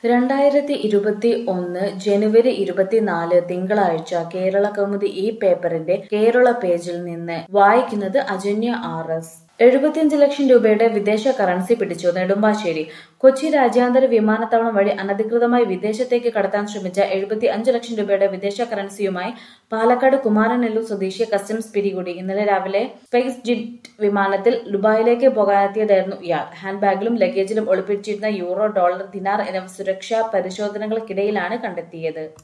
രണ്ടായിരത്തി ഇരുപത്തി ഒന്ന് ജനുവരി ഇരുപത്തിനാല് തിങ്കളാഴ്ച കേരള കൗമുദി ഈ പേപ്പറിന്റെ കേരള പേജിൽ നിന്ന് വായിക്കുന്നത് അജന്യ ആർ എസ് എഴുപത്തിയഞ്ച് ലക്ഷം രൂപയുടെ വിദേശ കറൻസി പിടിച്ചു നെടുമ്പാശ്ശേരി കൊച്ചി രാജ്യാന്തര വിമാനത്താവളം വഴി അനധികൃതമായി വിദേശത്തേക്ക് കടത്താൻ ശ്രമിച്ച എഴുപത്തി അഞ്ച് ലക്ഷം രൂപയുടെ വിദേശ കറൻസിയുമായി പാലക്കാട് കുമാരനെല്ലൂർ സ്വദേശിയെ കസ്റ്റംസ് പിടികൂടി ഇന്നലെ രാവിലെ സ്പേസ് ജെറ്റ് വിമാനത്തിൽ ദുബായിലേക്ക് പോകാനെത്തിയതായിരുന്നു ഇയാൾ ഹാൻഡ് ബാഗിലും ലഗേജിലും ഒളിപ്പിച്ചിരുന്ന യൂറോ ഡോളർ ദിനാർ എന്നിവ സുരക്ഷാ പരിശോധനകൾക്കിടയിലാണ് കണ്ടെത്തിയത്